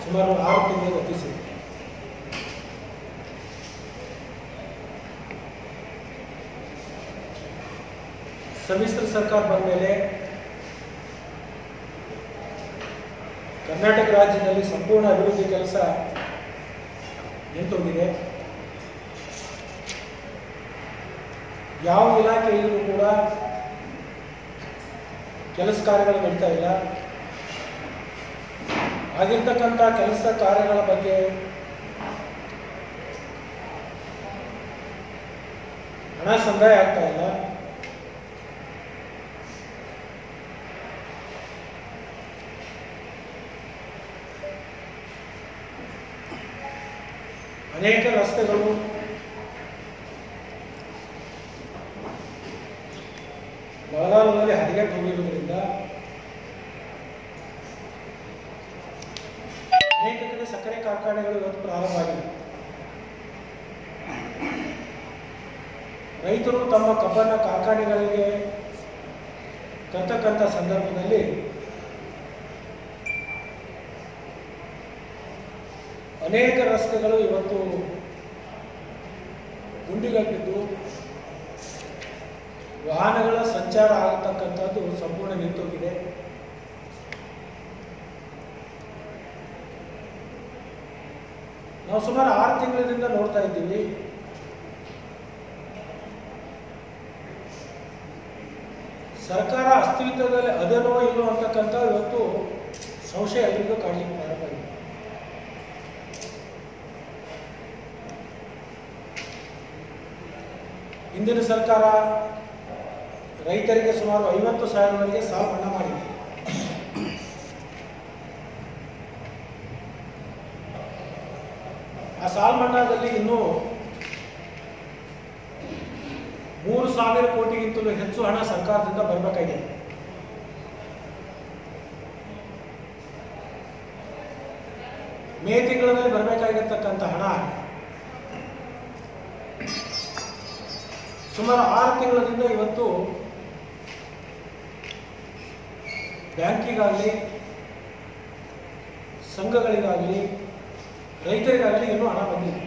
ಸುಮಾರು ಆರು ತಿಂಗಳು ಗತಿಸಿದೆ ಸಮ್ಮಿಶ್ರ ಸರ್ಕಾರ ಬಂದ ಮೇಲೆ ಕರ್ನಾಟಕ ರಾಜ್ಯದಲ್ಲಿ ಸಂಪೂರ್ಣ ಅಭಿವೃದ್ಧಿ ಕೆಲಸ ನಿಂತೋಗಿದೆ ಯಾವ ಇಲಾಖೆಯಲ್ಲೂ ಕೂಡ ಕೆಲಸ ಕಾರ್ಯಗಳು ನಡೀತಾ ಇಲ್ಲ ಆಗಿರ್ತಕ್ಕಂಥ ಕೆಲಸ ಕಾರ್ಯಗಳ ಬಗ್ಗೆ ಹಣ ಸಂದಾಯ ಆಗ್ತಾ ಇಲ್ಲ ಅನೇಕ ರಸ್ತೆಗಳು ಮಳೆಗಾಲದಲ್ಲಿ ಹದಗೆಟ್ಟು ಹೋಗಿರುವುದರಿಂದ ಅನೇಕ ಕಡೆ ಸಕ್ಕರೆ ಕಾರ್ಖಾನೆಗಳು ಇವತ್ತು ಪ್ರಾರಂಭ ಆಗಿವೆ ರೈತರು ತಮ್ಮ ಕಬ್ಬನ್ನು ಕಾರ್ಖಾನೆಗಳಿಗೆ ತರ್ತಕ್ಕಂಥ ಸಂದರ್ಭದಲ್ಲಿ ಅನೇಕ ರಸ್ತೆಗಳು ಇವತ್ತು ಗುಂಡಿಗಳಿದ್ದು ವಾಹನಗಳ ಸಂಚಾರ ಆಗತಕ್ಕಂಥದ್ದು ಸಂಪೂರ್ಣ ನಿಂತೋಗಿದೆ ನಾವು ಸುಮಾರು ಆರು ತಿಂಗಳಿಂದ ನೋಡ್ತಾ ಇದ್ದೀವಿ ಸರ್ಕಾರ ಅಸ್ತಿತ್ವದಲ್ಲಿ ಅದನೋ ಇಲ್ಲೋ ಅಂತಕ್ಕಂಥ ಇವತ್ತು ಸಂಶಯ ಎಲ್ರಿಗೂ ಕಾಣಲಿಕ್ಕೆ ಪ್ರಾರಂಭ ಆಗಿದೆ ಹಿಂದಿನ ಸರ್ಕಾರ ರೈತರಿಗೆ ಸುಮಾರು ಐವತ್ತು ಸಾವಿರವರೆಗೆ ಸಾಲ ಮನ್ನಾ ಮಾಡಿದೆ ಆ ಸಾಲ ಮನ್ನಾದಲ್ಲಿ ಇನ್ನೂ ಮೂರು ಸಾವಿರ ಕೋಟಿಗಿಂತಲೂ ಹೆಚ್ಚು ಹಣ ಸರ್ಕಾರದಿಂದ ಬರಬೇಕಾಗಿದೆ ಮೇ ತಿಂಗಳಲ್ಲಿ ಬರಬೇಕಾಗಿರ್ತಕ್ಕಂಥ ಹಣ ಸುಮಾರು ಆರು ತಿಂಗಳಿಂದ ಇವತ್ತು ಬ್ಯಾಂಕಿಗಾಗಲಿ ಸಂಘಗಳಿಗಾಗಲಿ ರೈತರಿಗಾಗಲಿ ಇನ್ನೂ ಹಣ ಬಂದಿಲ್ಲ